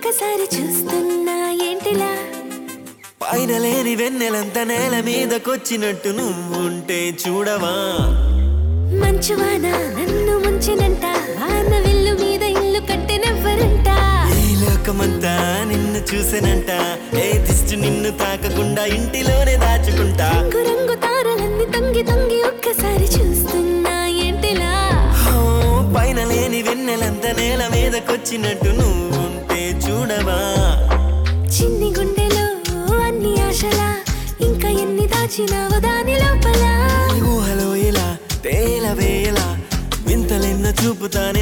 ఒక్కసారి చూస్తున్నా ఏంటిలా పైన లేని వెన్నెలంత నేల మీదకొచ్చినట్టు నువ్వుంటే చూడవా మంచువాన నన్ను ముంచినంట వాన విల్లు మీద ఇల్లు కట్టినెవ్వరంట ఈ లోకమంతా నిన్ను చూసేనంట ఏ దిష్టి నిన్ను తాకకుండా ఇంటిలోనే దాచుకుంటా రంగు రంగు తారలన్నీ తొంగి తొంగి ఒక్కసారి చూస్తున్నా ఏంటిలా ఓ, పైన లేని వెన్నెలంత నేల మీదకొచ్చినట్టు నువ్వుంటే చూడవా చిన్ని గుండెలో అన్ని ఆశలా ఇంకా ఎన్ని దాచినావో దాని లోపల ఈ ఊహలో ఇలా తేలవేలా వింతలెన్న చూపుతానే